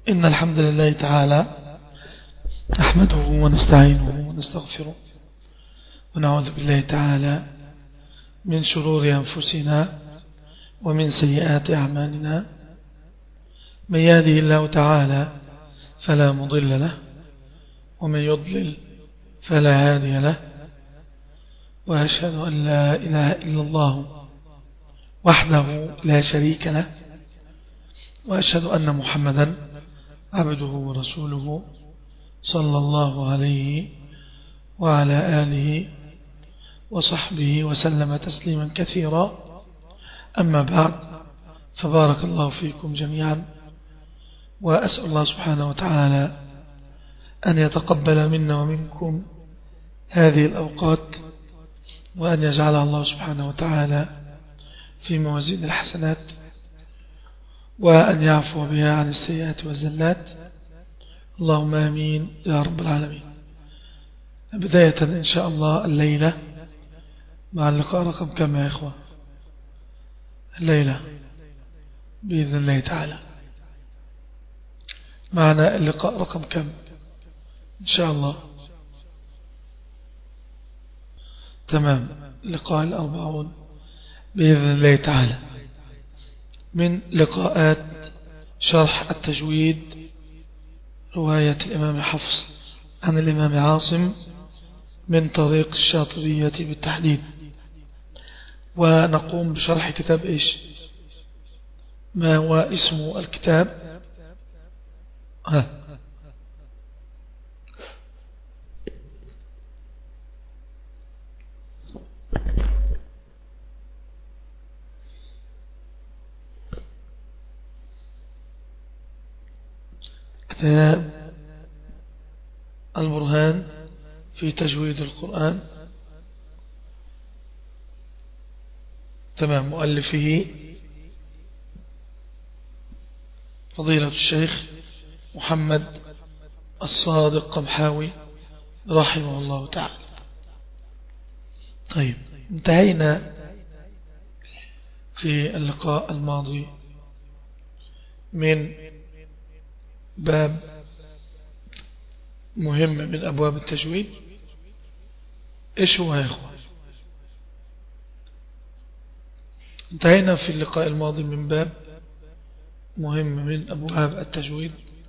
إن الحمد لله تعالى نحمده ونستعينه ونستغفره ونعوذ بالله تعالى من شرور أنفسنا ومن سيئات أعمالنا من يهده الله تعالى فلا مضل له ومن يضلل فلا هادي له وأشهد أن لا إله إلا الله وحده لا شريك له وأشهد أن محمدا عبده ورسوله صلى الله عليه وعلى آله وصحبه وسلم تسليما كثيرا أما بعد فبارك الله فيكم جميعا وأسأل الله سبحانه وتعالى أن يتقبل منا ومنكم هذه الأوقات وأن يجعلها الله سبحانه وتعالى في موازين الحسنات وأن يعفو بها عن السيئات والزلات اللهم آمين يا رب العالمين بداية إن شاء الله الليلة مع اللقاء رقم كم يا إخوة الليلة بإذن الله تعالى معنا اللقاء رقم كم إن شاء الله تمام لقاء الأربعون بإذن الله تعالى من لقاءات شرح التجويد رواية الإمام حفص عن الإمام عاصم من طريق الشاطبية بالتحديد ونقوم بشرح كتاب إيش ما هو اسم الكتاب ها كتاب البرهان في تجويد القرآن تمام مؤلفه فضيلة الشيخ محمد الصادق قمحاوي رحمه الله تعالى طيب انتهينا في اللقاء الماضي من باب مهم من أبواب التجويد إيش هو يا إخوان انتهينا في اللقاء الماضي من باب مهم من أبواب التجويد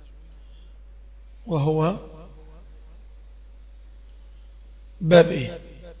وهو باب إيه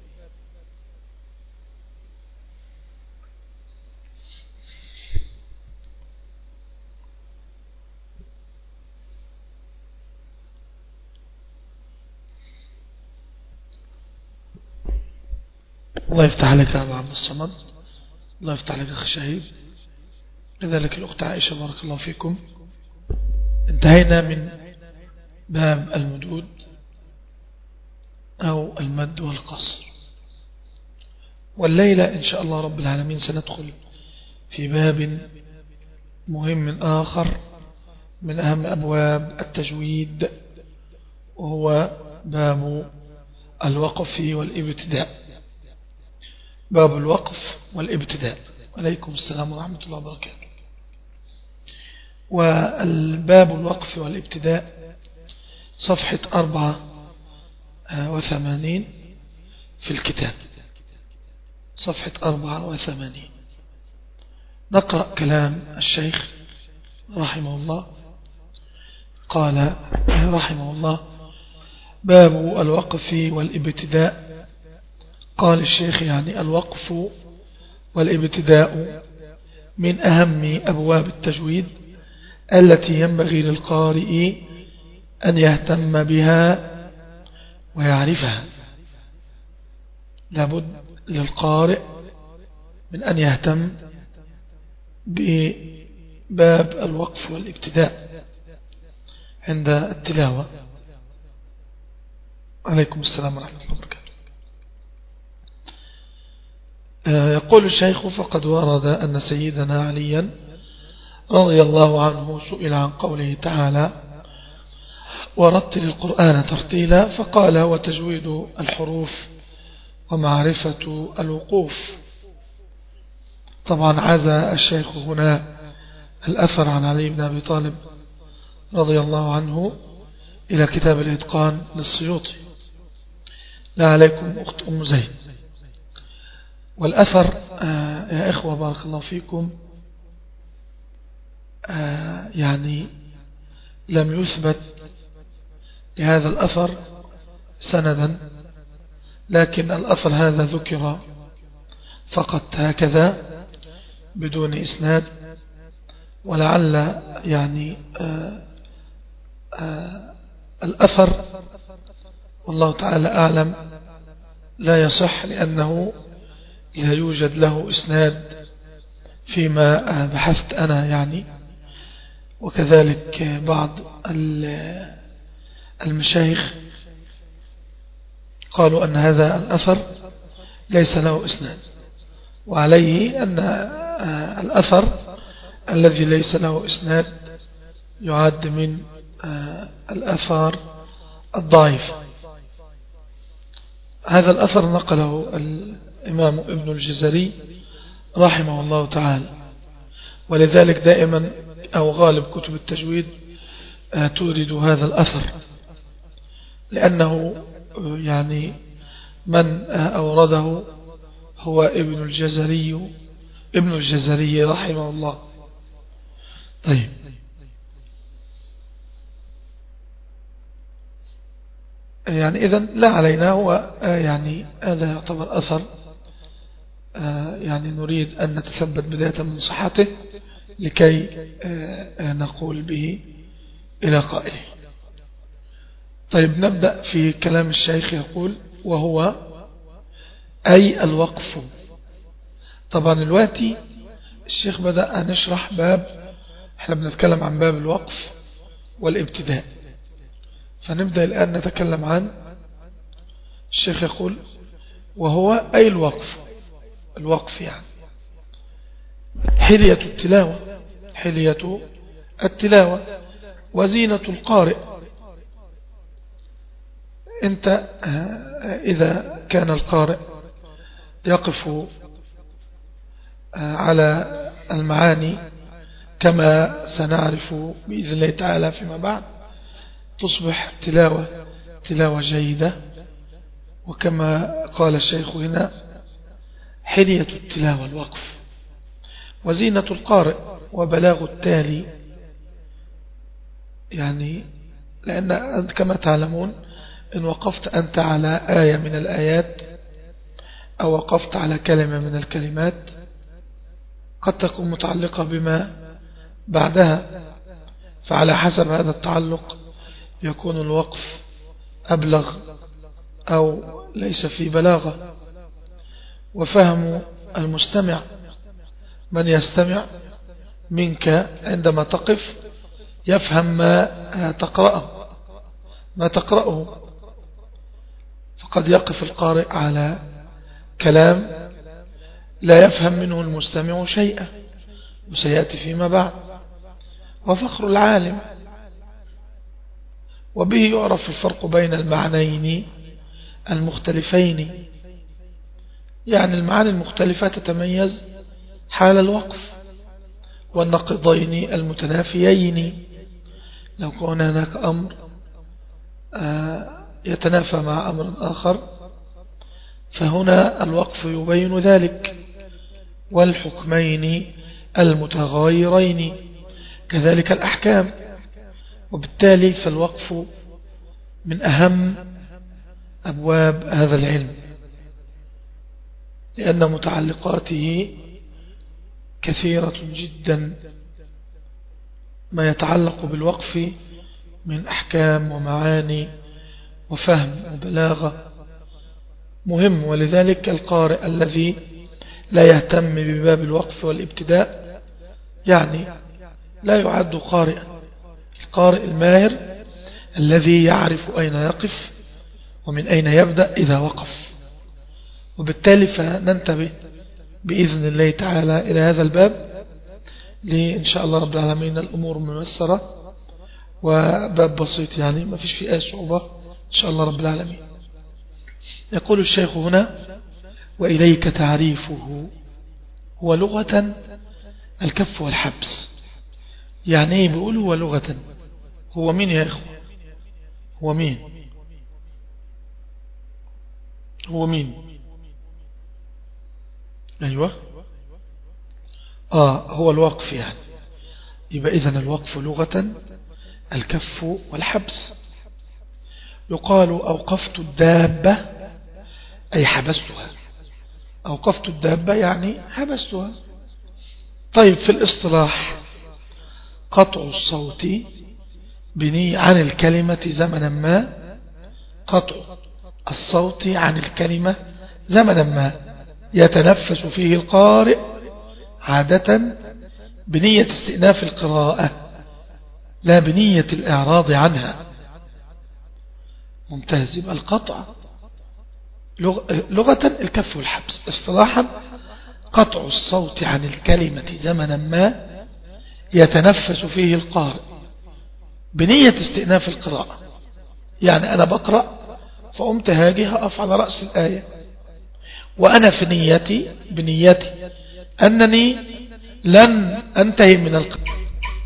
الله يفتح لك يا أبو عبد الصمد الله يفتح لك أخي شهيد كذلك الأخت عائشة بارك الله فيكم انتهينا من باب المدود أو المد والقصر والليلة إن شاء الله رب العالمين سندخل في باب مهم آخر من أهم أبواب التجويد وهو باب الوقف والابتداء باب الوقف والابتداء عليكم السلام ورحمة الله وبركاته والباب الوقف والابتداء صفحة أربعة وثمانين في الكتاب صفحة أربعة وثمانين نقرأ كلام الشيخ رحمه الله قال رحمه الله باب الوقف والابتداء قال الشيخ يعني الوقف والابتداء من أهم أبواب التجويد التي ينبغي للقارئ أن يهتم بها ويعرفها لابد للقارئ من أن يهتم بباب الوقف والابتداء عند التلاوة عليكم السلام ورحمة الله وبركاته يقول الشيخ فقد ورد أن سيدنا عليا رضي الله عنه سئل عن قوله تعالى ورتل القرآن ترتيلا فقال وتجويد الحروف ومعرفة الوقوف طبعا عزى الشيخ هنا الأثر عن علي بن أبي طالب رضي الله عنه إلى كتاب الإتقان للسيوطي لا عليكم أخت أم زيد والأثر آه يا إخوة بارك الله فيكم آه يعني لم يثبت لهذا الأثر سندا لكن الأثر هذا ذكر فقط هكذا بدون إسناد ولعل يعني آآ آه، آآ آه، الأثر والله تعالى أعلم لا يصح لأنه لا يوجد له إسناد فيما بحثت أنا يعني وكذلك بعض المشايخ قالوا أن هذا الأثر ليس له إسناد وعليه أن الأثر الذي ليس له إسناد يعد من الأثار الضعيفة هذا الأثر نقله الإمام ابن الجزري رحمه الله تعالى ولذلك دائما أو غالب كتب التجويد تورد هذا الأثر لأنه يعني من أورده هو ابن الجزري ابن الجزري رحمه الله طيب يعني إذا لا علينا هو يعني هذا يعتبر أثر يعني نريد أن نتثبت بداية من صحته لكي نقول به إلى قائله طيب نبدأ في كلام الشيخ يقول وهو أي الوقف طبعا الوقتي الشيخ بدأ نشرح باب احنا بنتكلم عن باب الوقف والابتداء فنبدأ الآن نتكلم عن الشيخ يقول وهو أي الوقف الوقف يعني حلية التلاوة حلية التلاوة وزينة القارئ انت آه، إذا كان القارئ يقف آه، على المعاني كما سنعرف بإذن الله تعالى فيما بعد تصبح تلاوة تلاوة جيدة وكما قال الشيخ هنا حلية التلاوة الوقف وزينة القارئ وبلاغ التالي يعني لأن كما تعلمون إن وقفت أنت على آية من الآيات أو وقفت على كلمة من الكلمات قد تكون متعلقة بما بعدها فعلى حسب هذا التعلق يكون الوقف أبلغ أو ليس في بلاغة وفهم المستمع من يستمع منك عندما تقف يفهم ما تقرأه ما تقرأه فقد يقف القارئ على كلام لا يفهم منه المستمع شيئا وسيأتي فيما بعد وفخر العالم وبه يعرف الفرق بين المعنيين المختلفين يعني المعاني المختلفة تتميز حال الوقف والنقضين المتنافيين لو كان هناك أمر آه، يتنافى مع أمر آخر فهنا الوقف يبين ذلك والحكمين المتغايرين كذلك الأحكام وبالتالي فالوقف من أهم أبواب هذا العلم لأن متعلقاته كثيرة جدا ما يتعلق بالوقف من أحكام ومعاني وفهم وبلاغة مهم ولذلك القارئ الذي لا يهتم بباب الوقف والابتداء يعني لا يعد قارئا القارئ الماهر الذي يعرف أين يقف ومن أين يبدأ إذا وقف وبالتالي فننتبه بإذن الله تعالى إلى هذا الباب لإن شاء الله رب العالمين الأمور ميسرة وباب بسيط يعني ما فيش فيه أي صعوبة إن شاء الله رب العالمين يقول الشيخ هنا وإليك تعريفه هو لغة الكف والحبس يعني ايه بيقول هو لغة هو مين يا إخوة هو مين هو مين أيوة آه هو الوقف يعني يبقى إذن الوقف لغة الكف والحبس يقال أوقفت الدابة أي حبستها أوقفت الدابة يعني حبستها طيب في الاصطلاح قطع الصوت بني عن الكلمة زمنا ما قطع الصوت عن الكلمة زمنا ما يتنفس فيه القارئ عادة بنية استئناف القراءة لا بنية الإعراض عنها ممتاز يبقى القطع لغة الكف والحبس اصطلاحا قطع الصوت عن الكلمة زمنا ما يتنفس فيه القارئ بنية استئناف القراءة يعني أنا بقرأ فقمت هاجي هقف على رأس الآية وأنا في نيتي بنيتي أنني لن أنتهي من القراءة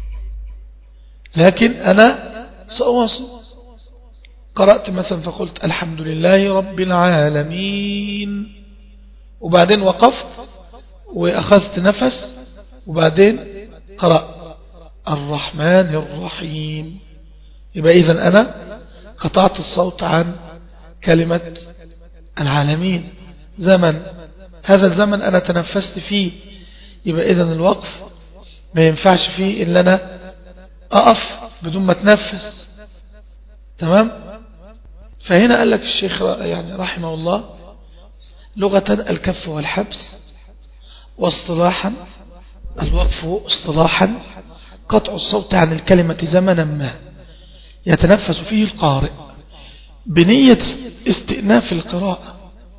لكن أنا سأواصل قرأت مثلا فقلت الحمد لله رب العالمين وبعدين وقفت وأخذت نفس وبعدين قرأ الرحمن الرحيم يبقى إذن أنا قطعت الصوت عن كلمة العالمين زمن هذا الزمن أنا تنفست فيه يبقى إذن الوقف ما ينفعش فيه إلا أنا أقف بدون ما تنفس تمام فهنا قال لك الشيخ يعني رحمه الله لغة الكف والحبس واصطلاحا الوقف اصطلاحا قطع الصوت عن الكلمة زمنا ما يتنفس فيه القارئ بنية استئناف القراءة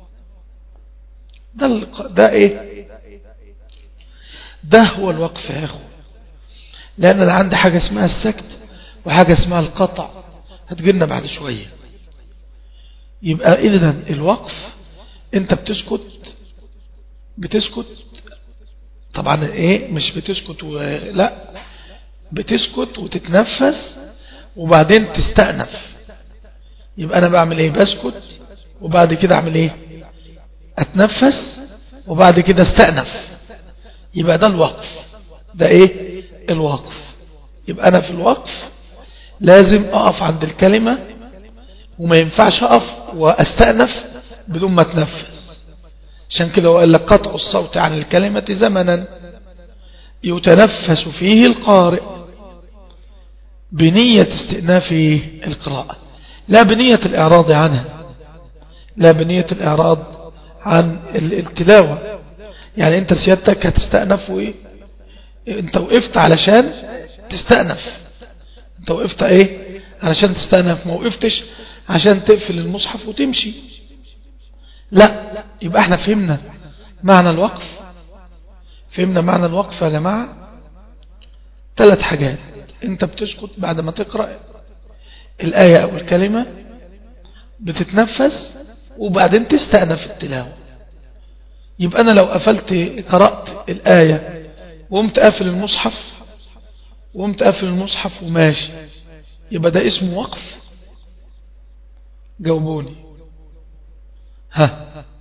ده, ده ايه ده هو الوقف يا اخو لان انا عندي حاجة اسمها السكت وحاجة اسمها القطع هتجينا بعد شوية يبقى اذا الوقف انت بتسكت بتسكت طبعا ايه مش بتسكت و... لا بتسكت وتتنفس وبعدين تستأنف يبقى انا بعمل ايه بسكت وبعد كده اعمل ايه اتنفس وبعد كده استأنف يبقى ده الوقف ده ايه الوقف يبقى انا في الوقف لازم اقف عند الكلمة وما ينفعش اقف واستأنف بدون ما اتنفس عشان كده وقال لك قطع الصوت عن الكلمة زمنا يتنفس فيه القارئ بنية استئناف القراءة لا بنية الإعراض عنها لا بنية الإعراض عن التلاوة يعني انت سيادتك هتستأنف وايه انت وقفت علشان تستأنف انت وقفت ايه علشان تستأنف ما وقفتش عشان تقفل المصحف وتمشي لا يبقى احنا فهمنا معنى الوقف فهمنا معنى الوقف يا جماعة ثلاث حاجات انت بتسكت بعد ما تقرأ الآية أو الكلمة بتتنفس وبعدين تستأنف التلاوة يبقى أنا لو قفلت قرأت الآية وقمت قافل المصحف وقمت قافل المصحف وماشي يبقى ده اسمه وقف جاوبوني ها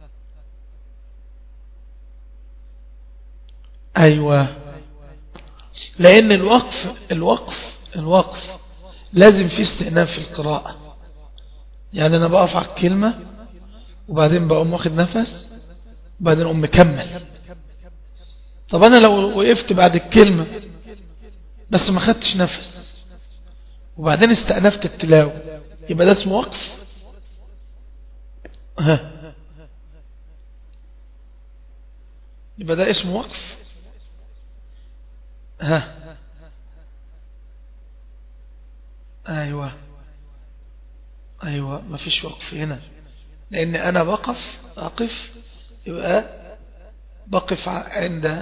أيوة لأن الوقف الوقف الوقف لازم في استئناف في القراءة يعني أنا بقف على الكلمة وبعدين بقوم واخد نفس وبعدين أقوم مكمل طب أنا لو وقفت بعد الكلمة بس ما خدتش نفس وبعدين استأنفت التلاوة يبقى ده اسمه وقف ها يبقى ده اسمه وقف ها ايوه ايوه ما فيش وقف هنا لان انا بقف اقف يبقى بقف عند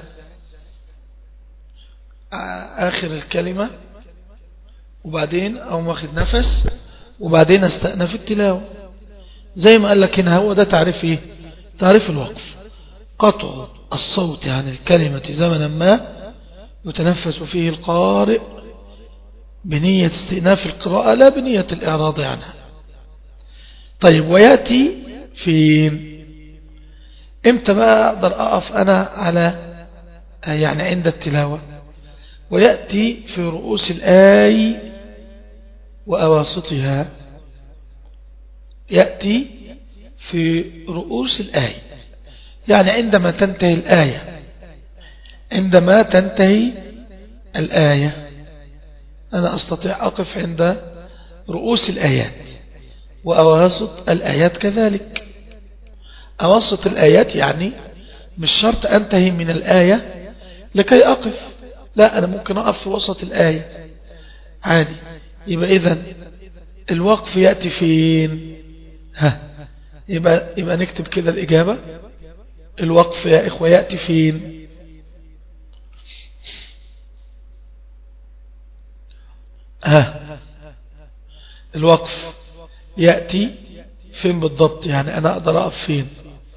اخر الكلمة وبعدين او واخد نفس وبعدين استأنف التلاوة زي ما قال لك هنا هو ده تعريف ايه تعريف الوقف قطع الصوت عن الكلمة زمنا ما يتنفس فيه القارئ بنية استئناف القراءة لا بنية الإعراض عنها طيب ويأتي في امتى بقى أقدر أقف أنا على يعني عند التلاوة ويأتي في رؤوس الآي وأواسطها يأتي في رؤوس الآية يعني عندما تنتهي الآية عندما تنتهي الآية أنا أستطيع أقف عند رؤوس الآيات وأواسط الآيات كذلك أوسط الآيات يعني مش شرط أنتهي من الآية لكي أقف لا أنا ممكن أقف في وسط الآية عادي يبقى إذن الوقف يأتي فين ها يبقى, يبقى نكتب كده الإجابة الوقف يا إخوة يأتي فين ها الوقف يأتي فين بالضبط يعني أنا أقدر أقف فين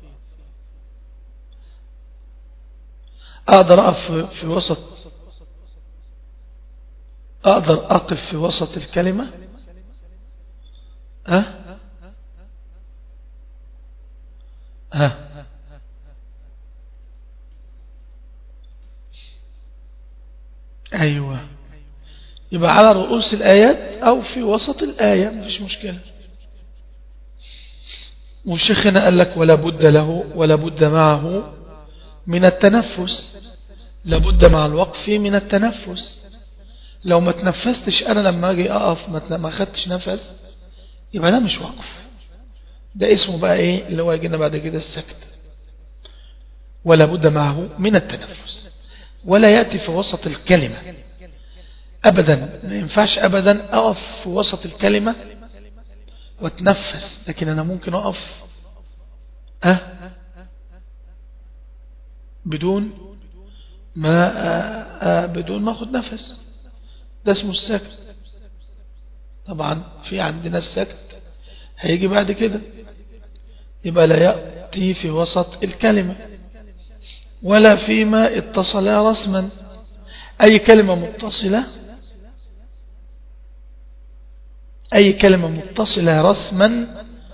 أقدر أقف في وسط أقدر أقف في وسط الكلمة ها ها أيوة يبقى على رؤوس الآيات أو في وسط الآية مفيش مشكلة وشيخنا قال لك ولا بد له ولا بد معه من التنفس لابد مع الوقف من التنفس لو ما تنفستش أنا لما أجي أقف ما أخدتش نفس يبقى ده مش وقف ده اسمه بقى إيه اللي هو يجينا بعد كده السكت ولا بد معه من التنفس ولا يأتي في وسط الكلمة أبدا ما ينفعش أبدا أقف في وسط الكلمة واتنفس لكن أنا ممكن أقف أه بدون ما أه بدون ما أخذ نفس ده اسمه السكت طبعا في عندنا السكت هيجي بعد كده يبقى لا يأتي في وسط الكلمة ولا فيما اتصل رسما أي كلمة متصلة أي كلمة متصلة رسما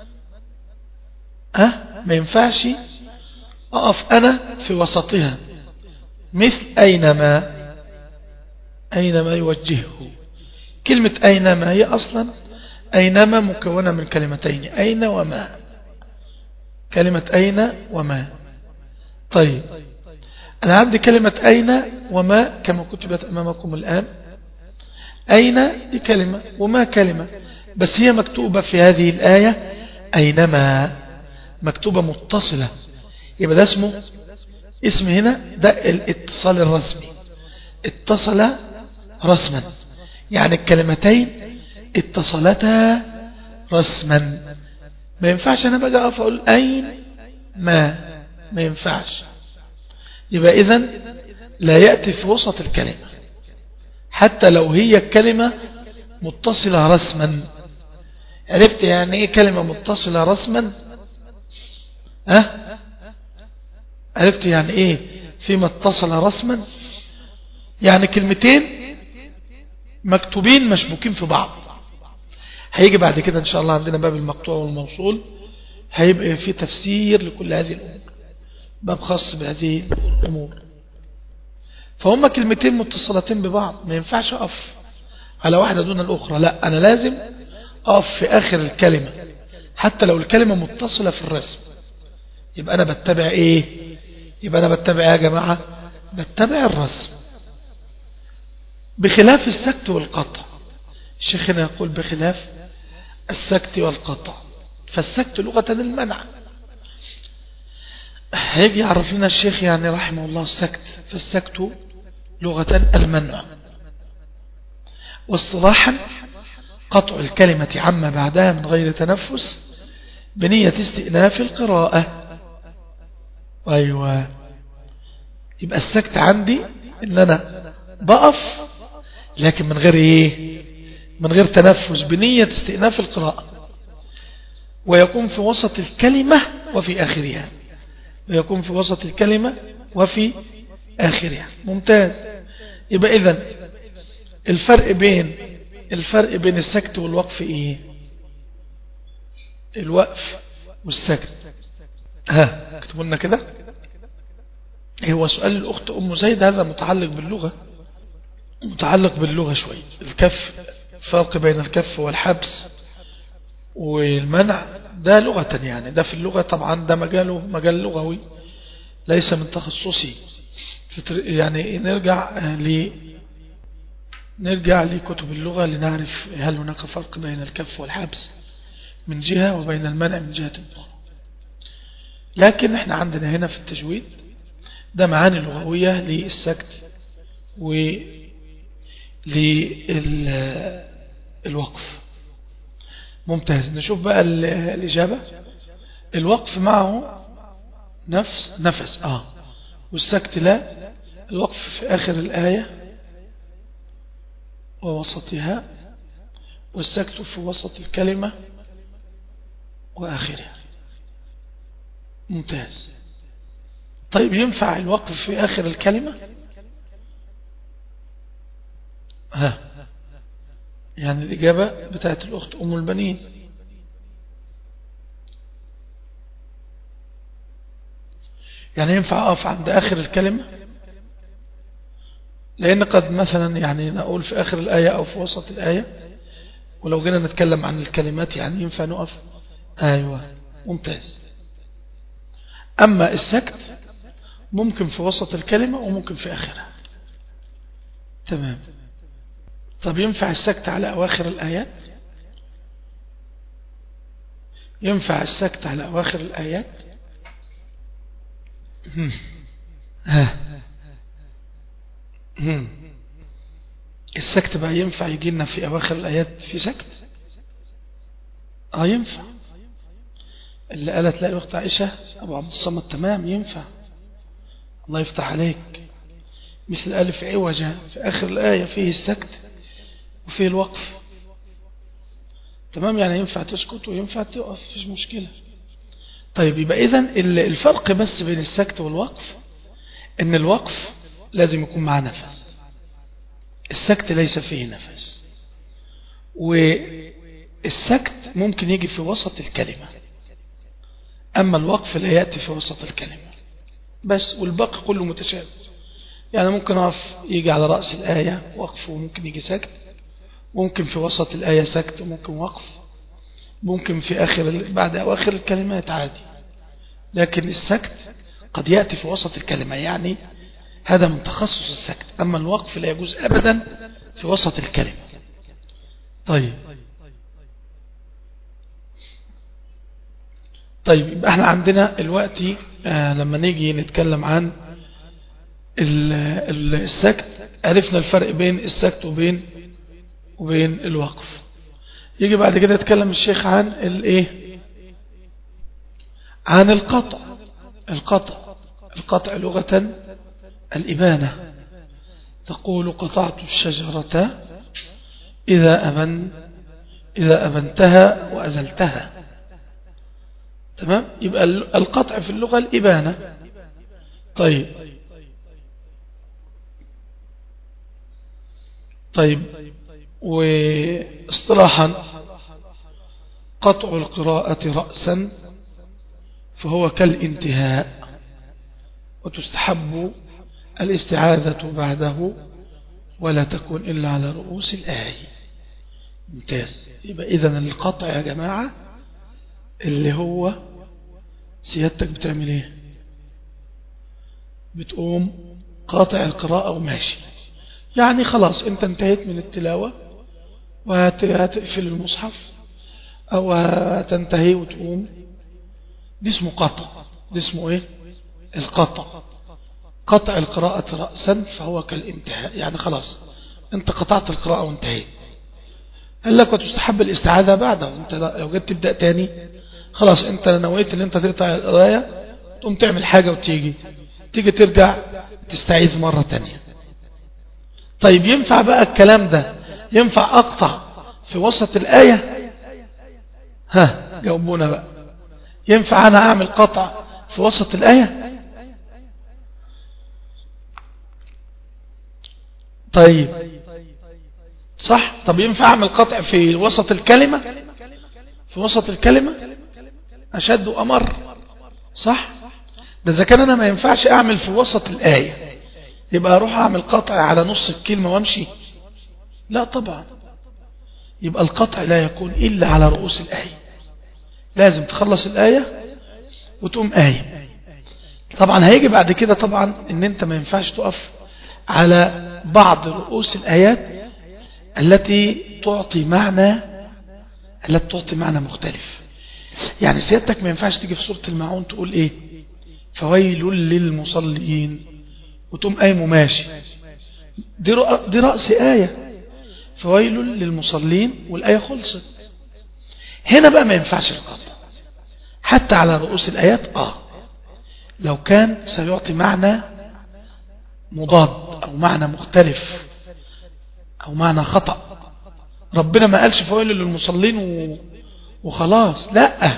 أه ما ينفعش أقف أنا في وسطها مثل أينما أينما يوجهه كلمة أينما هي أصلا أينما مكونة من كلمتين أين وما كلمة أين وما طيب أنا عندي كلمة أين وما كما كتبت أمامكم الآن أين دي كلمة وما كلمة بس هي مكتوبة في هذه الآية أينما مكتوبة متصلة يبقى ده اسمه اسم هنا ده الاتصال الرسمي اتصل رسما يعني الكلمتين اتصلتا رسما ما ينفعش انا بقى اقف اقول اين ما ما ينفعش يبقى اذا لا يأتي في وسط الكلمة حتى لو هي الكلمة متصلة رسما عرفت يعني ايه كلمة متصلة رسما أه؟ عرفت يعني ايه فيما اتصل رسما يعني كلمتين مكتوبين مشبوكين في بعض هيجي بعد كده ان شاء الله عندنا باب المقطوع والموصول هيبقى في تفسير لكل هذه الامور باب خاص بهذه الامور فهم كلمتين متصلتين ببعض ما ينفعش اقف على واحدة دون الاخرى لا انا لازم اقف في اخر الكلمة حتى لو الكلمة متصلة في الرسم يبقى انا بتبع ايه يبقى انا بتبع يا جماعة بتبع الرسم بخلاف السكت والقطع الشيخنا يقول بخلاف السكت والقطع فالسكت لغة المنع هيجي يعرف لنا الشيخ يعني رحمه الله السكت فالسكت لغة المنع واصطلاحا قطع الكلمة عما بعدها من غير تنفس بنية استئناف القراءة أيوة يبقى السكت عندي ان انا بقف لكن من غير ايه من غير تنفس بنية استئناف القراءة ويكون في وسط الكلمة وفي آخرها ويكون في وسط الكلمة وفي آخرها ممتاز يبقى إذن الفرق بين الفرق بين السكت والوقف ايه الوقف والسكت ها اكتبوا لنا كده هو سؤال الأخت أم زيد هذا متعلق باللغة متعلق باللغة شوي الكف فرق بين الكف والحبس والمنع ده لغة يعني ده في اللغة طبعا ده مجاله مجال لغوي ليس من تخصصي يعني نرجع ل نرجع لكتب اللغة لنعرف هل هناك فرق بين الكف والحبس من جهة وبين المنع من جهة أخرى لكن احنا عندنا هنا في التجويد ده معاني لغوية للسكت وللوقف ممتاز نشوف بقى الإجابة الوقف معه نفس نفس آه والسكت لا الوقف في آخر الآية ووسطها والسكت في وسط الكلمة وآخرها ممتاز طيب ينفع الوقف في آخر الكلمة ها يعني الإجابة بتاعت الأخت أم البنين يعني ينفع أقف عند آخر الكلمة لأن قد مثلا يعني نقول في آخر الآية أو في وسط الآية ولو جينا نتكلم عن الكلمات يعني ينفع نقف أيوة ممتاز أما السكت ممكن في وسط الكلمة وممكن في آخرها تمام طب ينفع السكت على أواخر الآيات ينفع السكت على أواخر الآيات ها السكت بقى ينفع يجي لنا في أواخر الآيات في سكت آه ينفع اللي قالت لا الأخت عائشة أبو عبد الصمد تمام ينفع الله يفتح عليك مثل ألف عوجة في آخر الآية فيه السكت وفيه الوقف تمام يعني ينفع تسكت وينفع تقف فيش مشكلة طيب يبقى إذن الفرق بس بين السكت والوقف ان الوقف لازم يكون معه نفس السكت ليس فيه نفس والسكت ممكن يجي في وسط الكلمة أما الوقف لا يأتي في وسط الكلمة بس والباقي كله متشابه يعني ممكن أقف يجي على رأس الآية وقف وممكن يجي سكت ممكن في وسط الآية سكت وممكن وقف ممكن في آخر بعد أواخر الكلمات عادي لكن السكت قد يأتي في وسط الكلمة يعني هذا من تخصص السكت أما الوقف لا يجوز أبدا في وسط الكلمة طيب طيب يبقى احنا عندنا الوقت آه لما نيجي نتكلم عن السكت عرفنا الفرق بين السكت وبين وبين الوقف يجي بعد كده يتكلم الشيخ عن الايه عن القطع القطع القطع لغة الإبانة تقول قطعت الشجرة إذا أبن إذا أبنتها وأزلتها تمام يبقى القطع في اللغة الإبانة طيب طيب واصطلاحا قطع القراءة رأسا فهو كالانتهاء وتستحب الاستعاذة بعده ولا تكون إلا على رؤوس الآية ممتاز يبقى إذن القطع يا جماعة اللي هو سيادتك بتعمل ايه بتقوم قاطع القراءة وماشي يعني خلاص انت انتهيت من التلاوة وهتقفل المصحف او هتنتهي وتقوم دي اسمه قطع دي اسمه ايه القطع قطع القراءة رأسا فهو كالانتهاء يعني خلاص انت قطعت القراءة وانتهيت قال لك وتستحب الاستعاذة بعده انت لو جيت تبدأ تاني خلاص انت نويت ان انت تقطع القراية تقوم تعمل حاجة وتيجي تيجي ترجع تستعيذ مرة تانية طيب ينفع بقى الكلام ده ينفع اقطع في وسط الآية ها جاوبونا بقى ينفع انا اعمل قطع في وسط الآية طيب صح طب ينفع اعمل قطع في وسط الكلمة في وسط الكلمة أشد وأمر صح ده إذا كان أنا ما ينفعش أعمل في وسط الآية يبقى أروح أعمل قطع على نص الكلمة وامشي لا طبعا يبقى القطع لا يكون إلا على رؤوس الآية لازم تخلص الآية وتقوم آية طبعا هيجي بعد كده طبعا ان انت ما ينفعش تقف على بعض رؤوس الآيات التي تعطي معنى التي تعطي معنى مختلف يعني سيادتك ما ينفعش تيجي في سورة المعون تقول ايه فويل للمصلين وتقوم قايم وماشي دي, دي رأس آية فويل للمصلين والآية خلصت هنا بقى ما ينفعش القطع حتى على رؤوس الآيات آه لو كان سيعطي معنى مضاد أو معنى مختلف أو معنى خطأ ربنا ما قالش فويل للمصلين وخلاص لا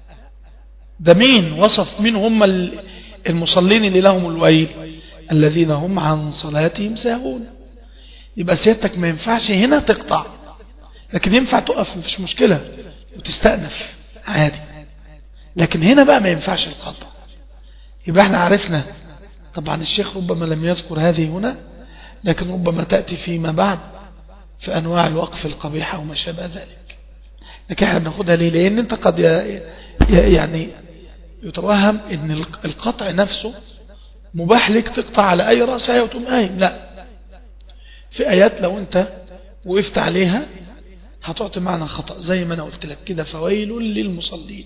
ده مين وصف مين هم المصلين اللي لهم الويل الذين هم عن صلاتهم ساهون يبقى سيادتك ما ينفعش هنا تقطع لكن ينفع تقف مفيش مشكلة وتستأنف عادي لكن هنا بقى ما ينفعش القطع يبقى احنا عرفنا طبعا الشيخ ربما لم يذكر هذه هنا لكن ربما تأتي فيما بعد في أنواع الوقف القبيحة وما شابه ذلك لكن احنا بناخدها ليه لأن انت قد يعني يتوهم ان القطع نفسه مباح لك تقطع على أي رأس آية وتقوم قايم لا في آيات لو انت وقفت عليها هتعطي معنى خطأ زي ما أنا قلت لك كده فويل للمصلين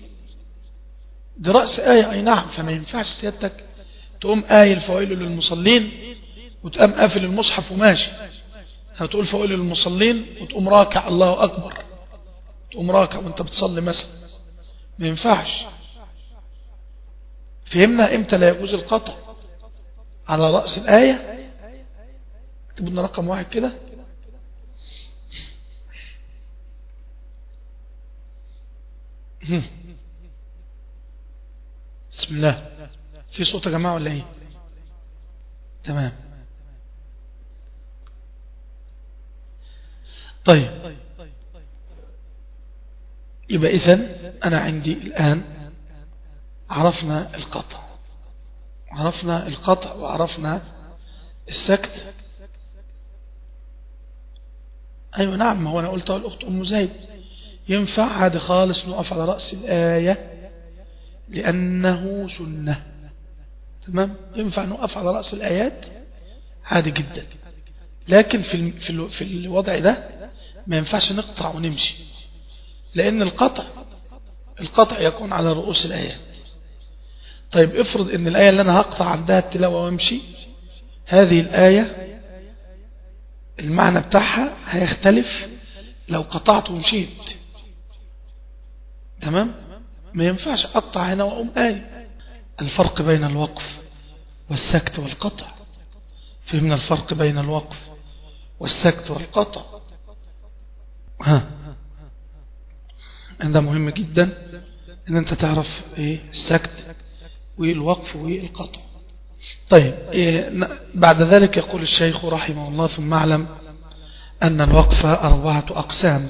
دي رأس آية أي نعم فما ينفعش سيادتك تقوم آية فويل للمصلين وتقوم قافل المصحف وماشي هتقول فويل للمصلين وتقوم راكع الله أكبر تقوم راكع وانت بتصلي مثلا ما ينفعش فهمنا امتى لا يجوز القطع على رأس الآية اكتبوا لنا رقم واحد كده بسم الله في صوت يا جماعة ولا ايه تمام طيب يبقى إذن أنا عندي الآن عرفنا القطع عرفنا القطع وعرفنا السكت أيوة نعم ما هو أنا قلت الأخت أم زيد ينفع عادي خالص نقف على رأس الآية لأنه سنة تمام ينفع نقف على رأس الآيات عادي جدا لكن في في في الوضع ده ما ينفعش نقطع ونمشي لأن القطع القطع يكون على رؤوس الآيات طيب افرض ان الآية اللي أنا هقطع عندها التلاوة وامشي هذه الآية المعنى بتاعها هيختلف لو قطعت ومشيت تمام ما ينفعش أقطع هنا وأقوم آية الفرق بين الوقف والسكت والقطع فهمنا الفرق بين الوقف والسكت والقطع ها ده مهم جدا ان انت تعرف ايه السكت والوقف والقطع طيب إيه بعد ذلك يقول الشيخ رحمه الله ثم اعلم أن الوقف أربعة أقسام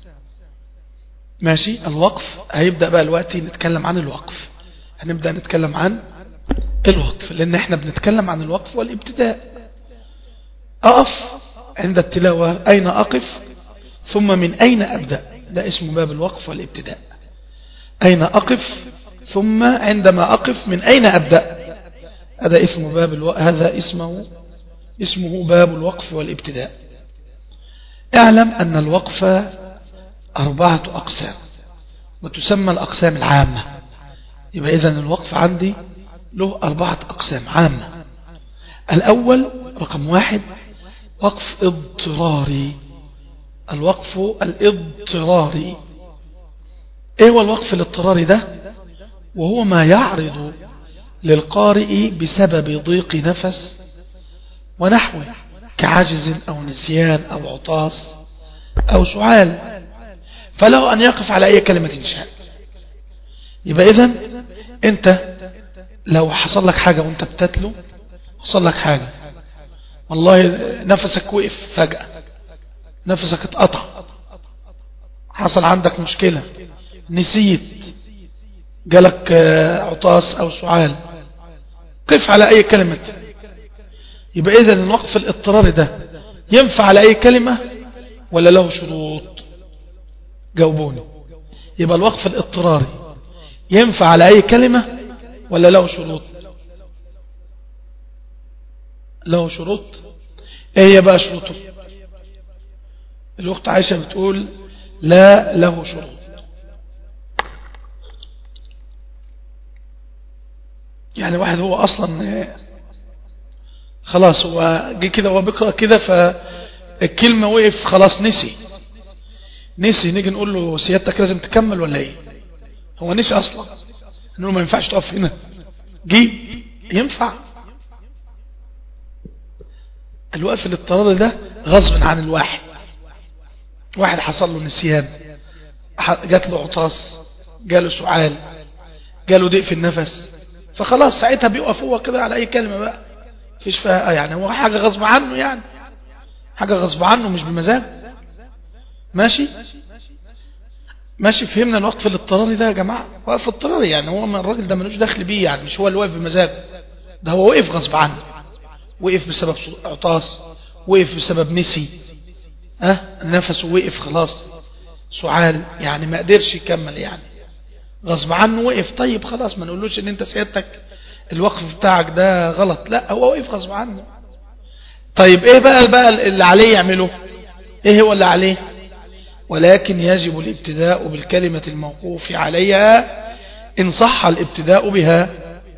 ماشي الوقف هيبدأ بقى الوقت نتكلم عن الوقف هنبدأ نتكلم عن الوقف لأن احنا بنتكلم عن الوقف والابتداء أقف عند التلاوة أين أقف ثم من أين أبدأ ده اسمه باب الوقف والابتداء أين أقف ثم عندما أقف من أين أبدأ هذا اسم باب الو... هذا اسمه اسمه باب الوقف والابتداء اعلم أن الوقف أربعة أقسام وتسمى الأقسام العامة يبقى إذن الوقف عندي له أربعة أقسام عامة الأول رقم واحد وقف اضطراري الوقف الاضطراري ايه هو الوقف الاضطراري ده وهو ما يعرض للقارئ بسبب ضيق نفس ونحوه كعجز أو نسيان أو عطاس أو سعال فله أن يقف على أي كلمة شاء يبقى إذن أنت لو حصل لك حاجة وانت بتتلو حصل لك حاجة والله نفسك وقف فجأة نفسك اتقطع حصل عندك مشكلة نسيت جالك آه، عطاس أو سعال قف على أي كلمة يبقى إذا الوقف الاضطراري ده ينفع على أي كلمة ولا له شروط جاوبوني يبقى الوقف الاضطراري ينفع على أي كلمة ولا له شروط له شروط ايه هي بقى شروطه الأخت عائشة بتقول لا له شروط يعني واحد هو أصلا خلاص هو جه كده هو بيقرأ كده فالكلمة وقف خلاص نسي نسي نيجي نقول له سيادتك لازم تكمل ولا ايه هو نسي أصلا نقول له ما ينفعش تقف هنا جيب ينفع الوقف الاضطراري ده غصب عن الواحد واحد حصل له نسيان جات له عطاس جاله سعال جاله ضيق في النفس فخلاص ساعتها بيقف هو كده على اي كلمة بقى فيش فيها يعني هو حاجة غصب عنه يعني حاجة غصب عنه مش بمزاج ماشي ماشي فهمنا الوقف الاضطراري ده يا جماعة وقف اضطراري يعني هو من الراجل ده ملوش دخل بيه يعني مش هو اللي واقف بمزاجه ده هو وقف غصب عنه وقف بسبب عطاس وقف بسبب نسي أه نفسه وقف خلاص سعال يعني ما قدرش يكمل يعني غصب عنه وقف طيب خلاص ما نقولوش ان انت سيادتك الوقف بتاعك ده غلط لا هو وقف غصب عنه طيب ايه بقى بقى اللي عليه يعمله ايه هو اللي عليه ولكن يجب الابتداء بالكلمة الموقوف عليها إن صح الابتداء بها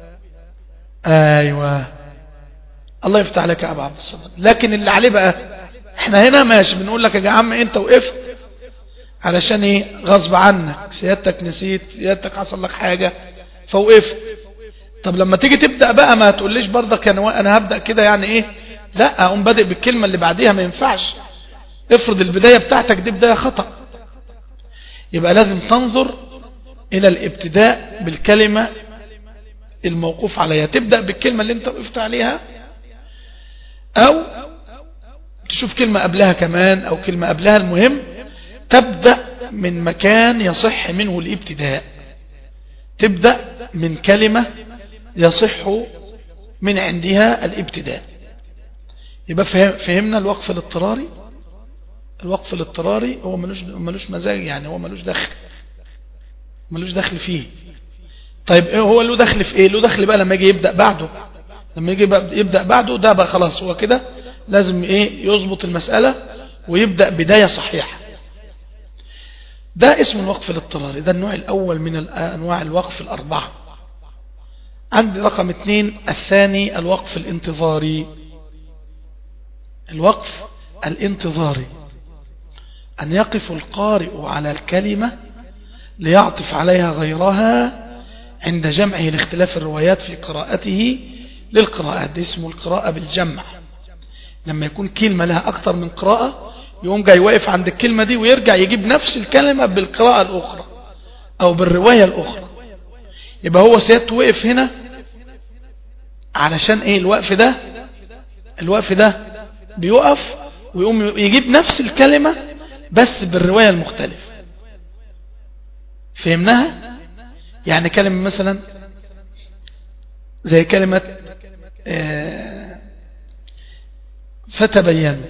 أيوة الله يفتح لك يا أبو عبد الصمد لكن اللي عليه بقى احنا هنا ماشي بنقول لك يا عم انت وقفت علشان ايه غصب عنك سيادتك نسيت سيادتك حصل لك حاجة فوقفت طب لما تيجي تبدأ بقى ما تقوليش برضك انا انا هبدأ كده يعني ايه لا اقوم بادئ بالكلمة اللي بعديها ما ينفعش افرض البداية بتاعتك دي بداية خطأ يبقى لازم تنظر الى الابتداء بالكلمة الموقوف عليها تبدأ بالكلمة اللي انت وقفت عليها او تشوف كلمة قبلها كمان او كلمة قبلها المهم تبدأ من مكان يصح منه الابتداء تبدأ من كلمة يصح من عندها الابتداء يبقى فهمنا الوقف الاضطراري الوقف الاضطراري هو ملوش, ملوش مزاج يعني هو ملوش دخل ملوش دخل فيه طيب إيه هو له دخل في ايه له دخل بقى لما يجي يبدأ بعده لما يجي يبدأ بعده ده بقى خلاص هو كده لازم ايه يظبط المسألة ويبدأ بداية صحيحة ده اسم الوقف الاضطراري ده النوع الأول من أنواع الوقف الأربعة عندي رقم اثنين الثاني الوقف الانتظاري الوقف الانتظاري أن يقف القارئ على الكلمة ليعطف عليها غيرها عند جمعه لاختلاف الروايات في قراءته للقراءات دي اسمه القراءة بالجمع لما يكون كلمة لها أكثر من قراءة يقوم جاي واقف عند الكلمة دي ويرجع يجيب نفس الكلمة بالقراءة الأخرى أو بالرواية الأخرى يبقى هو سيادته وقف هنا علشان ايه الوقف ده الوقف ده بيقف ويقوم يجيب نفس الكلمة بس بالرواية المختلفة فهمناها يعني كلمة مثلا زي كلمة آه، فتبينوا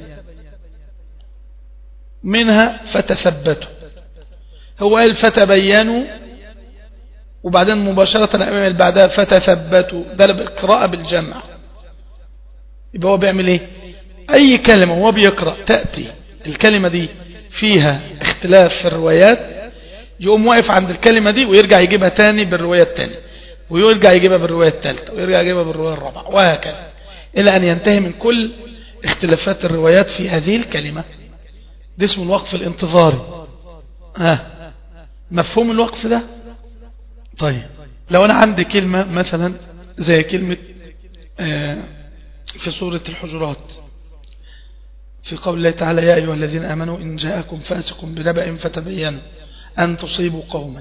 منها فتثبتوا هو قال فتبينوا وبعدين مباشرة الأمام اللي بعدها فتثبتوا ده بالقراءة بالجمع يبقى هو بيعمل ايه اي كلمة وهو بيقرأ تأتي الكلمة دي فيها اختلاف في الروايات يقوم واقف عند الكلمة دي ويرجع يجيبها تاني بالرواية التانية ويرجع يجيبها بالرواية الثالثة ويرجع يجيبها بالرواية الرابعة وهكذا إلى أن ينتهي من كل اختلافات الروايات في هذه الكلمة ده اسمه الوقف الانتظاري آه. مفهوم الوقف ده طيب لو أنا عندي كلمة مثلا زي كلمة آه في سورة الحجرات في قول الله تعالى يا أيها الذين آمنوا إن جاءكم فاسق بنبأ فتبينوا أن تصيبوا قوما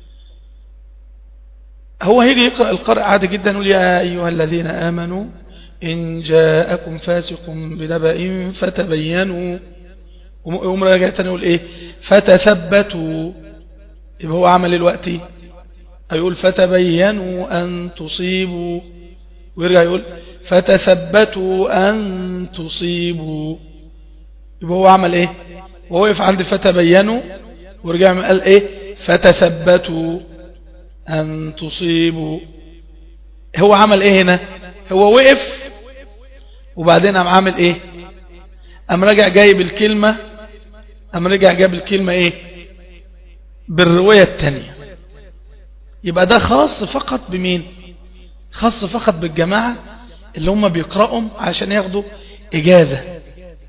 هو هيجي يقرأ القرء عادي جدا يقول يا أيها الذين آمنوا إن جاءكم فاسق بنبأ فتبينوا ويقوم راجع تاني يقول ايه فتثبتوا يبقى هو عمل الوقت يقول فتبينوا أن تصيبوا ويرجع يقول فتثبتوا أن تصيبوا يبقى هو عمل ايه وهو يقف عند فتبينوا ورجع قال ايه فتثبتوا أن تصيبوا هو عمل ايه هنا هو وقف وبعدين قام عامل ايه قام رجع جايب الكلمة قام رجع جايب الكلمة ايه بالرواية التانية يبقى ده خاص فقط بمين خاص فقط بالجماعة اللي هم بيقرأهم عشان ياخدوا إجازة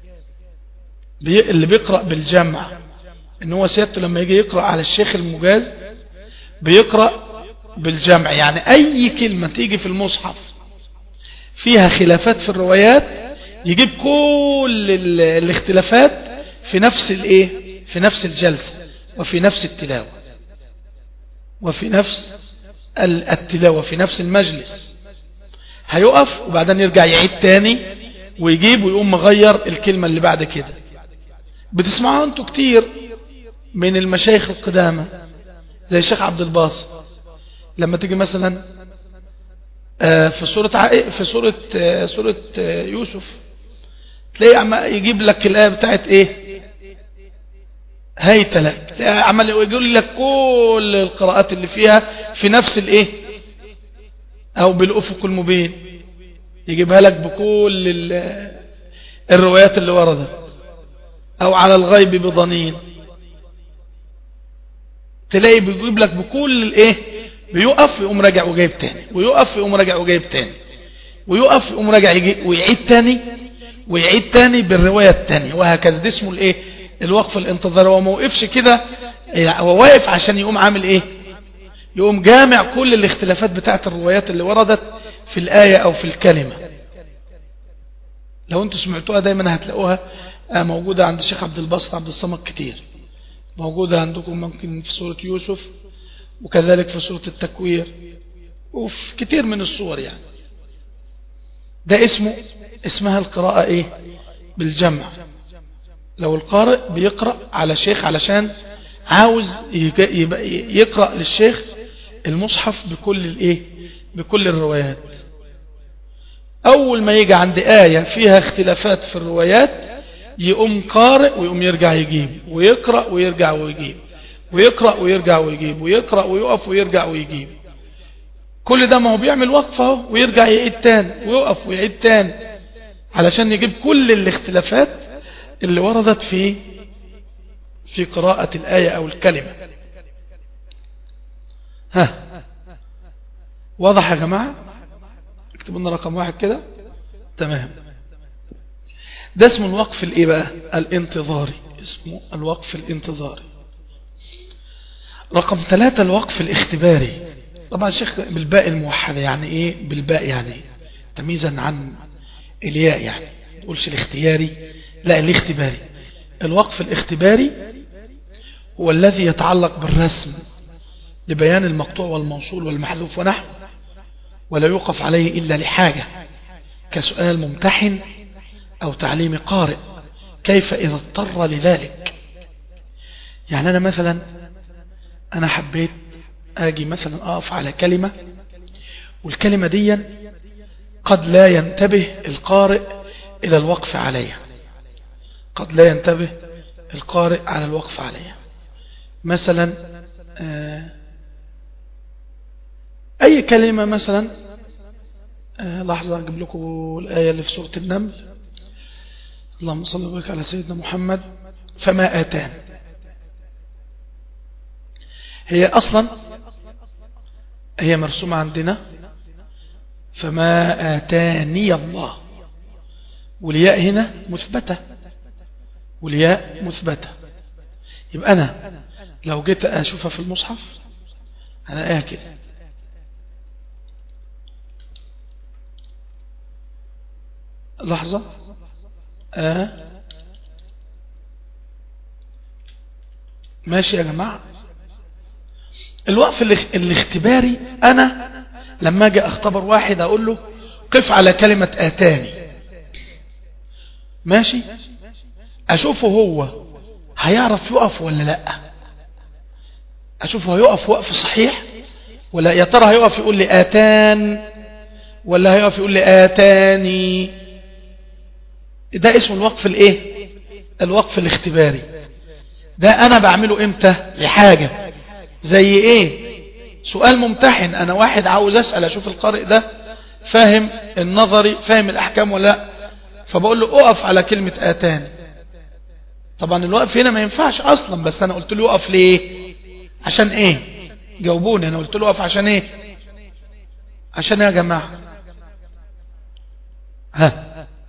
اللي بيقرأ بالجمع ان هو سيادته لما يجي يقرأ على الشيخ المجاز بيقرأ بالجمع يعني اي كلمة تيجي في المصحف فيها خلافات في الروايات يجيب كل الاختلافات في نفس الايه في نفس الجلسة وفي نفس التلاوة وفي نفس التلاوة في نفس المجلس هيقف وبعدين يرجع يعيد تاني ويجيب ويقوم مغير الكلمة اللي بعد كده بتسمعوا انتوا كتير من المشايخ القدامى زي الشيخ عبد الباسط لما تيجي مثلا آه، في سورة في سورة آه، سورة آه، يوسف تلاقي يجيب لك الآية بتاعت ايه هيت لك تلاقي عمل يقول لك كل القراءات اللي فيها في نفس الايه او بالافق المبين يجيبها لك بكل الروايات اللي وردت او على الغيب بضنين تلاقي بيجيب لك بكل الايه بيقف يقوم راجع وجايب تاني ويقف يقوم راجع وجايب تاني ويقف يقوم راجع ويعيد تاني ويعيد تاني بالرواية التانية وهكذا ده اسمه الايه الوقف الانتظار هو ما وقفش كده هو واقف عشان يقوم عامل ايه يقوم جامع كل الاختلافات بتاعت الروايات اللي وردت في الآية او في الكلمة لو انتم سمعتوها دايما هتلاقوها آه، موجودة عند الشيخ عبد الباسط عبد الصمد كتير موجودة عندكم ممكن في سورة يوسف وكذلك في سورة التكوير وفي كتير من الصور يعني ده اسمه اسمها القراءة ايه بالجمع لو القارئ بيقرأ على شيخ علشان عاوز يقرأ للشيخ المصحف بكل الايه بكل الروايات اول ما يجي عند آية فيها اختلافات في الروايات يقوم قارئ ويقوم يرجع يجيب ويقرأ ويرجع ويجيب ويقرأ ويرجع ويجيب ويقرأ ويقف ويرجع ويجيب كل ده ما هو بيعمل وقفة ويرجع يعيد تاني ويقف ويعيد تاني علشان يجيب كل الاختلافات اللي وردت في في قراءة الآية أو الكلمة ها واضح يا جماعة اكتبوا لنا رقم واحد كده تمام ده اسمه الوقف الايه بقى الانتظاري اسمه الوقف الانتظاري رقم ثلاثة الوقف الاختباري طبعا شيخ بالباء الموحدة يعني ايه بالباء يعني إيه؟ تمييزا عن الياء يعني تقولش الاختياري لا الاختباري الوقف الاختباري هو الذي يتعلق بالرسم لبيان المقطوع والموصول والمحذوف ونحو ولا يوقف عليه إلا لحاجة كسؤال ممتحن أو تعليم قارئ كيف إذا اضطر لذلك يعني أنا مثلا أنا حبيت أجي مثلا أقف على كلمة والكلمة دي قد لا ينتبه القارئ إلى الوقف عليها قد لا ينتبه القارئ على الوقف عليها مثلا آه، أي كلمة مثلا آه، لحظة أجيب لكم الآية اللي في سورة النمل اللهم صل وبارك على سيدنا محمد فما آتان هي أصلا هي مرسومة عندنا فما آتاني الله والياء هنا مثبتة والياء مثبتة يبقى أنا لو جيت أشوفها في المصحف أنا آكل لحظة آه ماشي يا جماعة الوقف الاختباري أنا لما أجي أختبر واحد أقول له قف على كلمة آتاني ماشي أشوفه هو هيعرف يقف ولا لا أشوفه هيقف وقف صحيح ولا يا ترى هيقف يقول لي آتان ولا هيقف يقول لي آتاني ده اسمه الوقف الايه الوقف الاختباري ده انا بعمله امتى لحاجة زي ايه سؤال ممتحن انا واحد عاوز اسأل اشوف القارئ ده فاهم النظري فاهم الاحكام ولا لا فبقول له اقف على كلمة اتاني طبعا الوقف هنا ما ينفعش اصلا بس انا قلت له اقف ليه عشان ايه جاوبوني انا قلت له اقف عشان ايه عشان ايه يا جماعة ها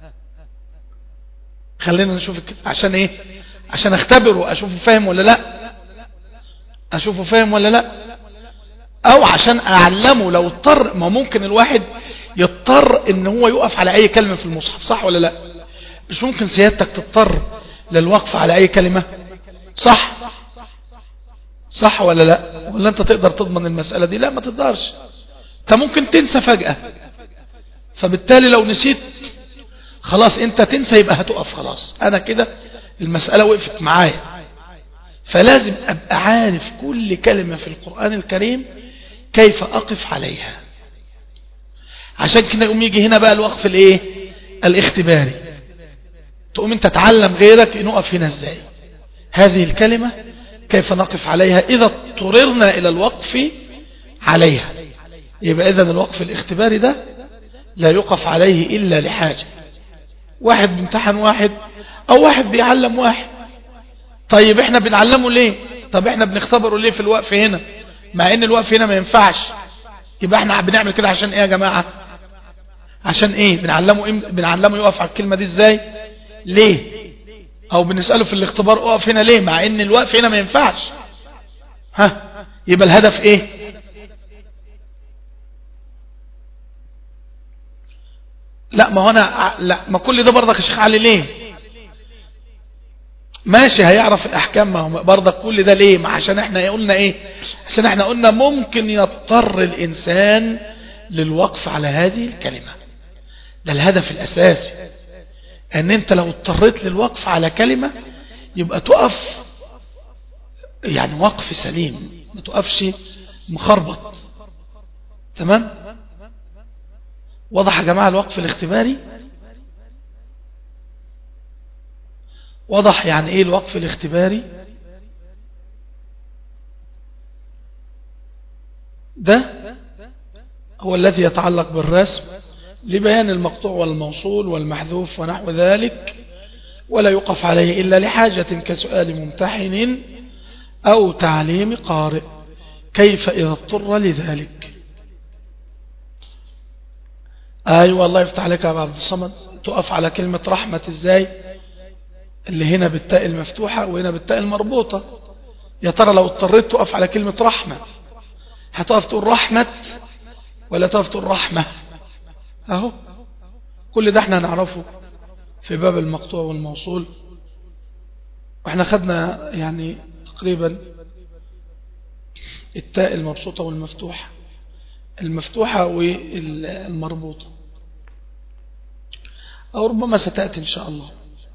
خلينا نشوف عشان ايه عشان اختبره اشوفه فاهم ولا لا اشوفه فاهم ولا لا او عشان اعلمه لو اضطر ما ممكن الواحد يضطر ان هو يقف على اي كلمة في المصحف صح ولا لا مش ممكن سيادتك تضطر للوقف على اي كلمة صح صح ولا لا ولا انت تقدر تضمن المسألة دي لا ما تقدرش انت ممكن تنسى فجأة فبالتالي لو نسيت خلاص انت تنسى يبقى هتقف خلاص انا كده المسألة وقفت معايا فلازم ابقى عارف كل كلمة في القرآن الكريم كيف اقف عليها عشان كده يقوم يجي هنا بقى الوقف الايه الاختباري تقوم انت تعلم غيرك نقف هنا ازاي هذه الكلمة كيف نقف عليها اذا اضطررنا الى الوقف عليها يبقى اذا الوقف الاختباري ده لا يقف عليه الا لحاجة واحد بيمتحن واحد او واحد بيعلم واحد طيب احنا بنعلمه ليه طب احنا بنختبره ليه في الوقف هنا مع ان الوقف هنا ما ينفعش يبقى احنا بنعمل كده عشان ايه يا جماعة عشان ايه بنعلمه إيه؟ بنعلمه يقف على الكلمة دي ازاي ليه او بنسأله في الاختبار اقف هنا ليه مع ان الوقف هنا ما ينفعش ها يبقى الهدف ايه لا ما هو انا لا ما كل ده برضك يا شيخ علي ليه ماشي هيعرف الاحكام ما هو برضك كل ده ليه ما عشان احنا قلنا ايه عشان احنا قلنا ممكن يضطر الانسان للوقف على هذه الكلمة ده الهدف الاساسي ان انت لو اضطريت للوقف على كلمة يبقى تقف يعني وقف سليم ما تقفش مخربط تمام واضح يا جماعة الوقف الاختباري واضح يعني ايه الوقف الاختباري ده هو الذي يتعلق بالرسم لبيان المقطوع والموصول والمحذوف ونحو ذلك ولا يقف عليه إلا لحاجة كسؤال ممتحن أو تعليم قارئ كيف إذا اضطر لذلك أيوة الله يفتح عليك يا عبد الصمد تقف على كلمة رحمة إزاي اللي هنا بالتاء المفتوحة وهنا بالتاء المربوطة يا ترى لو اضطريت تقف على كلمة رحمة هتقف تقول رحمة ولا تقف تقول رحمة اهو كل ده احنا هنعرفه في باب المقطوع والموصول واحنا خدنا يعني تقريبا التاء المبسوطة والمفتوحة المفتوحة والمربوطة أو ربما ستأتي إن شاء الله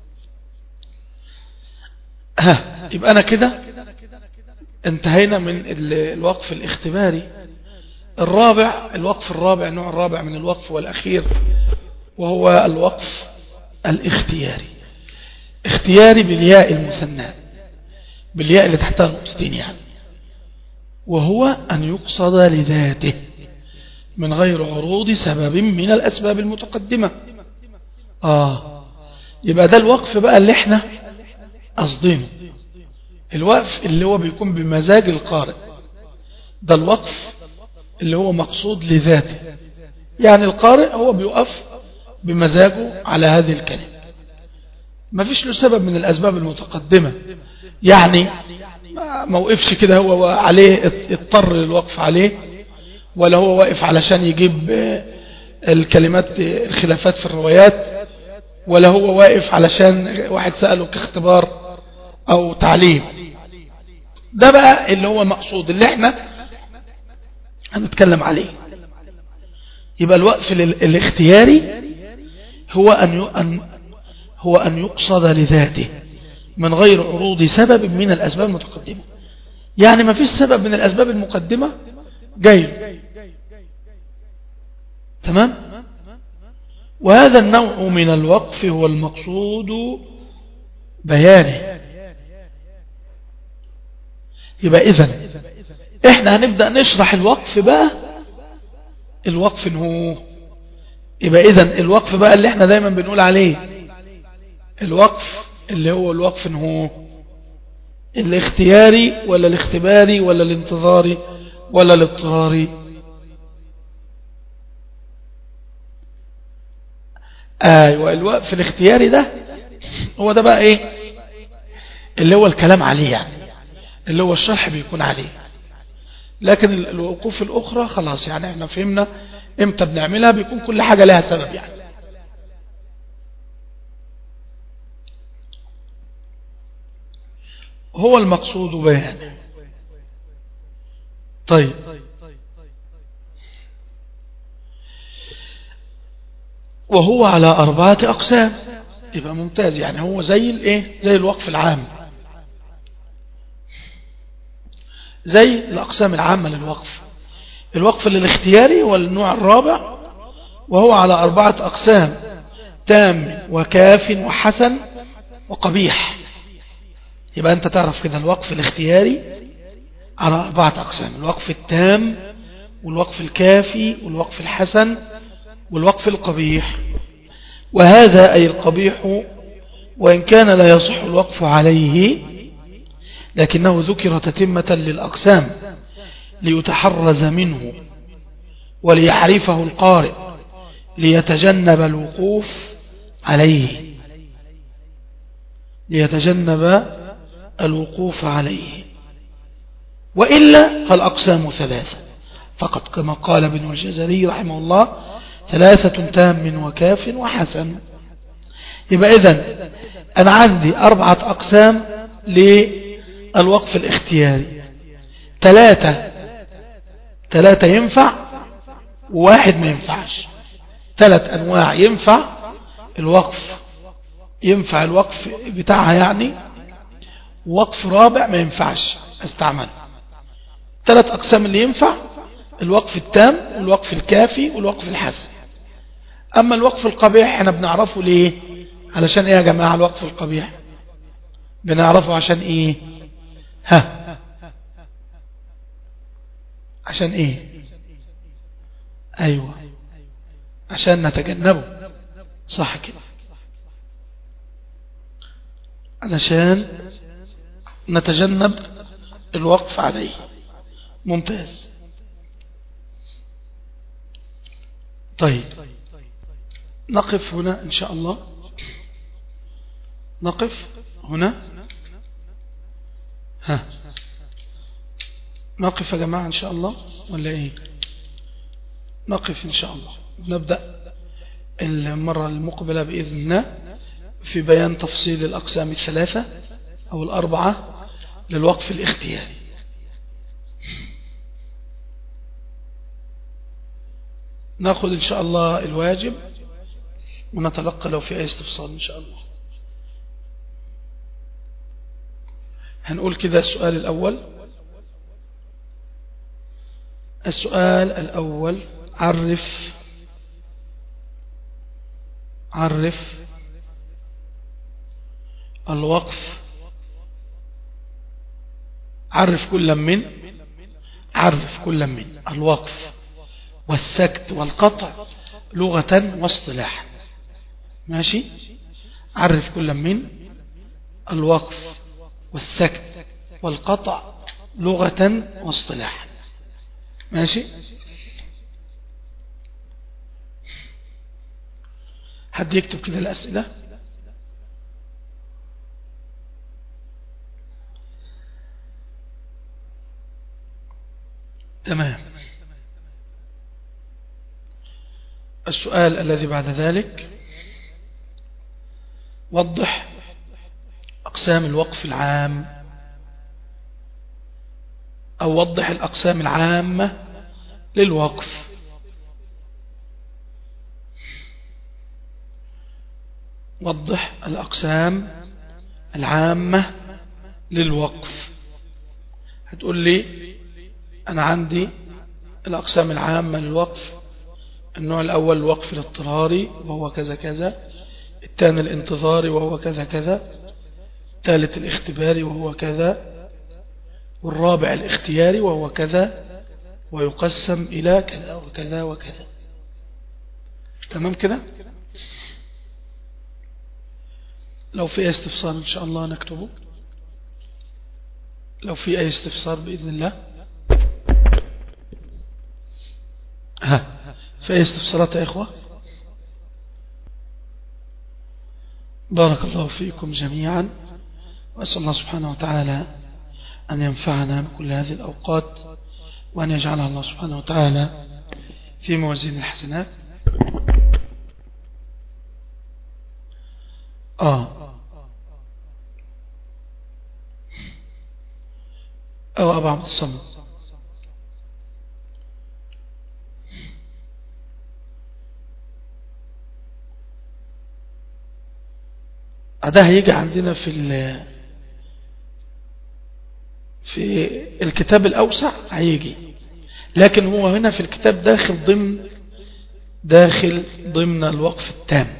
ها يبقى أنا كده انتهينا من الوقف الاختباري الرابع الوقف الرابع النوع الرابع من الوقف والأخير وهو الوقف الاختياري اختياري بالياء المثنى بالياء اللي تحتها نقطتين يعني وهو أن يقصد لذاته من غير عروض سبب من الأسباب المتقدمة آه يبقى ده الوقف بقى اللي احنا قصدينه الوقف اللي هو بيكون بمزاج القارئ ده الوقف اللي هو مقصود لذاته يعني القارئ هو بيقف بمزاجه على هذه الكلمة ما فيش له سبب من الأسباب المتقدمة يعني ما وقفش كده هو عليه اضطر للوقف عليه ولا هو واقف علشان يجيب الكلمات الخلافات في الروايات ولا هو واقف علشان واحد سأله كاختبار او تعليم ده بقى اللي هو مقصود اللي احنا هنتكلم عليه يبقى الوقف الاختياري هو أن هو أن يقصد لذاته من غير عروض سبب من الأسباب المتقدمة يعني ما فيش سبب من الأسباب المقدمة جاي تمام وهذا النوع من الوقف هو المقصود بيانه يبقى إذن احنا هنبدأ نشرح الوقف بقى الوقف هو يبقى إذن الوقف بقى اللي احنا دايما بنقول عليه الوقف اللي هو الوقف هو الاختياري ولا الاختباري ولا الانتظاري ولا الاضطراري ايوه الوقف الاختياري ده هو ده بقى ايه اللي هو الكلام عليه يعني اللي هو الشرح بيكون عليه لكن الوقوف الاخرى خلاص يعني احنا فهمنا امتى بنعملها بيكون كل حاجة لها سبب يعني هو المقصود بيانه طيب وهو على أربعة أقسام يبقى ممتاز يعني هو زي الايه زي الوقف العام زي الأقسام العامة للوقف الوقف للاختياري والنوع الرابع وهو على أربعة أقسام تام وكاف وحسن وقبيح يبقى أنت تعرف كده الوقف الاختياري على أربعة أقسام الوقف التام والوقف الكافي والوقف الحسن والوقف القبيح وهذا أي القبيح وإن كان لا يصح الوقف عليه لكنه ذكر تتمة للأقسام ليتحرز منه وليعرفه القارئ ليتجنب الوقوف عليه ليتجنب الوقوف عليه وإلا فالأقسام ثلاثة فقط كما قال ابن الجزري رحمه الله ثلاثة تام وكاف وحسن يبقى إذن أنا عندي أربعة أقسام للوقف الاختياري ثلاثة ثلاثة ينفع وواحد ما ينفعش ثلاث أنواع ينفع الوقف ينفع الوقف بتاعها يعني وقف رابع ما ينفعش استعمل ثلاث أقسام اللي ينفع الوقف التام والوقف الكافي والوقف الحسن أما الوقف القبيح احنا بنعرفه ليه علشان ايه يا جماعة الوقف القبيح بنعرفه عشان ايه ها عشان ايه ايوه عشان نتجنبه صح كده علشان نتجنب الوقف عليه ممتاز طيب نقف هنا إن شاء الله نقف هنا ها نقف يا جماعة إن شاء الله ولا إيه نقف إن شاء الله نبدأ المرة المقبلة بإذن الله في بيان تفصيل الأقسام الثلاثة أو الأربعة للوقف الاختياري ناخذ إن شاء الله الواجب ونتلقى لو في أي استفصال إن شاء الله هنقول كذا السؤال الأول السؤال الأول عرف عرف الوقف عرف كل من عرف كل من الوقف والسكت والقطع لغة واصطلاحا ماشي عرف كل من الوقف والسكت والقطع لغة واصطلاحا ماشي حد يكتب كده الأسئلة تمام السؤال الذي بعد ذلك وضح أقسام الوقف العام أو وضح الأقسام العامة للوقف وضح الأقسام العامة للوقف هتقول لي أنا عندي الأقسام العامة للوقف النوع الأول الوقف الاضطراري وهو كذا كذا الثاني الانتظاري وهو كذا كذا الثالث الاختباري وهو كذا والرابع الاختياري وهو كذا ويقسم إلى كذا وكذا وكذا تمام كده لو في استفسار إن شاء الله نكتبه لو في أي استفسار بإذن الله ها في أي استفسارات يا إخوة بارك الله فيكم جميعا وأسأل الله سبحانه وتعالى أن ينفعنا بكل هذه الأوقات وأن يجعلها الله سبحانه وتعالى في موازين الحسنات آه أو أبا عبد الصمد ده هيجي عندنا في في الكتاب الأوسع هيجي لكن هو هنا في الكتاب داخل ضمن داخل ضمن الوقف التام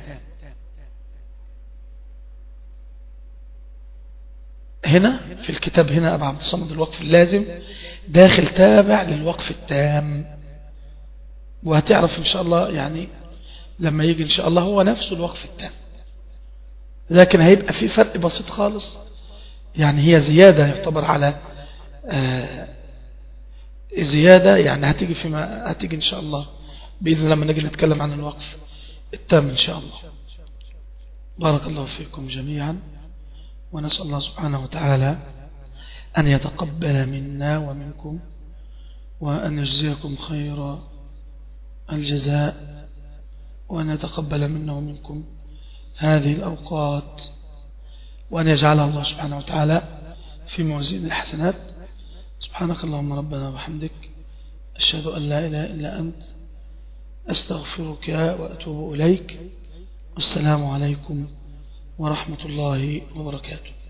هنا في الكتاب هنا أبو عبد الصمد الوقف اللازم داخل تابع للوقف التام وهتعرف إن شاء الله يعني لما يجي إن شاء الله هو نفسه الوقف التام لكن هيبقى في فرق بسيط خالص يعني هي زيادة يعتبر على آه زيادة يعني هتيجي فيما هتيجي إن شاء الله بإذن الله لما نجي نتكلم عن الوقف التام إن شاء الله بارك الله فيكم جميعا ونسأل الله سبحانه وتعالى أن يتقبل منا ومنكم وأن يجزيكم خير الجزاء وأن يتقبل منا ومنكم هذه الأوقات وأن يجعلها الله سبحانه وتعالى في موازين الحسنات سبحانك اللهم ربنا وحمدك أشهد أن لا إله إلا أنت أستغفرك وأتوب إليك والسلام عليكم ورحمة الله وبركاته